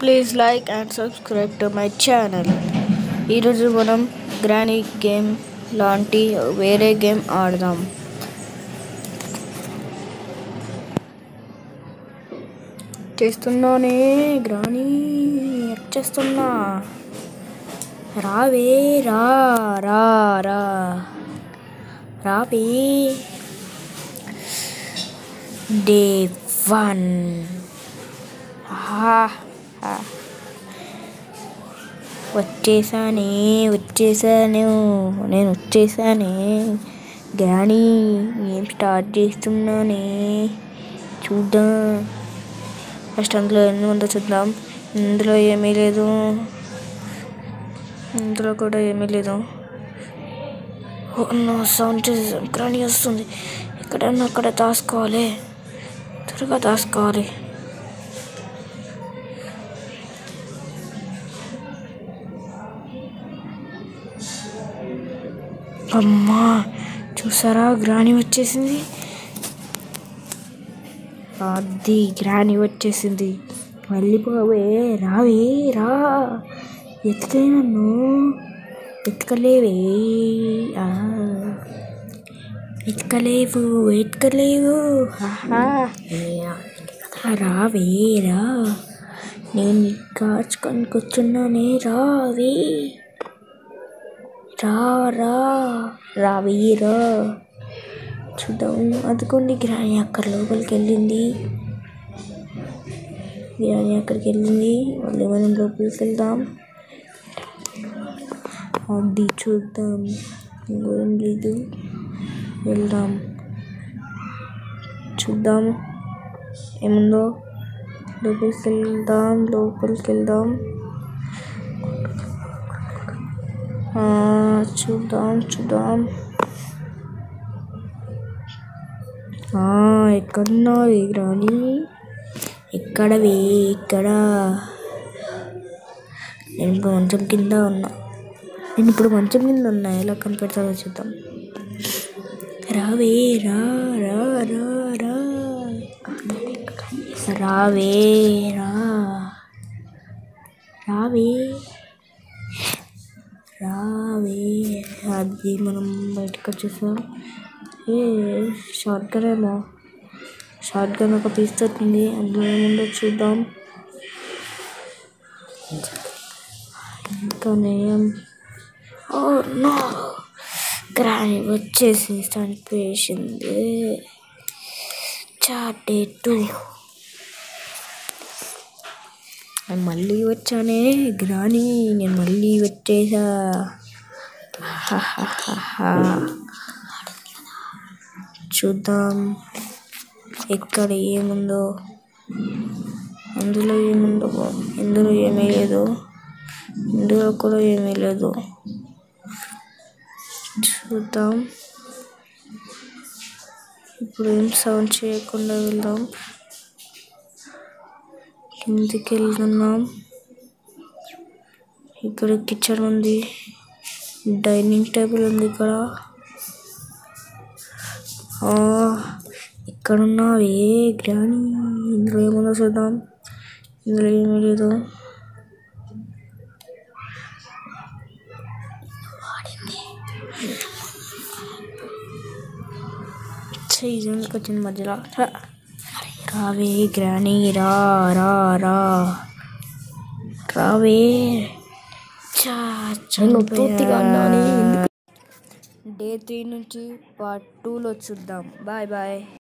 Please like and subscribe to my channel ఈరోజు మనం granny game లాంటి వేరే గేమ్ ఆడదాం చేస్తున్నానే గ్రానీ చేస్తున్నా రావే రా రా రా రావే డే వన్ ఆహా ఆ. వచ్చేసానే వచ్చేసాను నేను వచ్చేసానే గ్రానీ ఏం స్టార్ట్ చేస్తున్నానే చూద్దాం ఫస్ట్ అందులో ఎన్ని ఉందో చూద్దాం ఇందులో ఏమీ లేదు ఇందులో కూడా ఏమీ లేదు నా సౌండ్ చేసేసాను గ్రానీ వస్తుంది ఎక్కడన్నా అక్కడ దాచుకోవాలి త్వరగా దాచుకోవాలి అమ్మా చూసారా గ్రాని వచ్చేసింది అది గ్రాని వచ్చేసింది వెళ్ళిపోవే రావే రా ఎత్తుకే నన్ను ఎత్తుకలేవే ఆ. ఎత్తుకలేవు ఎత్తుకలేవు ఆహా. రావే రా నేను కాచుకొని కూర్చున్నానే రావే రా రా రావే రా చూద్దాం అందుకోండి గ్రాని అక్కడ లోపలికి వెళ్ళింది గ్రాని అక్కడికి వెళ్ళింది మళ్ళీ మనం లోపలికి వెళ్దాం అది చూద్దాం ఇంకేం లేదు వెళ్దాం చూద్దాం ఏముందో లోపలికి వెళ్దాం లోపలికి వెళ్దాం ఆ, చూద్దాం చూద్దాం ఆ, ఎక్కడున్నావు రాణి ఎక్కడవే ఇక్కడ నేను ఇప్పుడు మంచం కింద ఉన్నా నేను ఇప్పుడు మంచం కింద ఉన్నా ఎలా కనిపెడతాదో చూద్దాం రావే రా రా రా రా రావే రా రావే రావే అది మనం బయటకు వచ్చేసాం ఏ షార్ట్ గన్ ఏమో షార్ట్ గన్ ఒక పీస్ దొరికింది అందులో ఏముందో చూద్దాం ఇంకా నేమ్ ఓ నో గ్రాని వచ్చేసి చనిపోయేసింది చాటే టూ నేను మళ్ళీ వచ్చానే గ్రాని నేను మళ్ళీ వచ్చేసా హాహాహాహా. చూద్దాం ఎక్కడ ఏముందో అందులో ఏముందో ఇందులో ఏమీ లేదు ఇందులో కూడా ఏమీ లేదు చూద్దాం ఇప్పుడు ఏం సౌండ్ చేయకుండా వెళ్దాం కిందికి వెళ్తున్నాం ఇక్కడ కిచెన్ ఉంది డైనింగ్ టేబుల్ ఉంది ఇక్కడ ఆ, ఇక్కడ ఉన్నావే గ్రాని ఇందులో ఏముందో చూద్దాం ఇందులో ఏమీ లేదు సీజన్కి వచ్చింది మధ్యలో హ. రావే గ్రాని రా రా రా రావే చా పూర్తిగా అన్నానే, డే త్రీ నుంచి పార్ట్ టూలో చూద్దాం బాయ్ బాయ్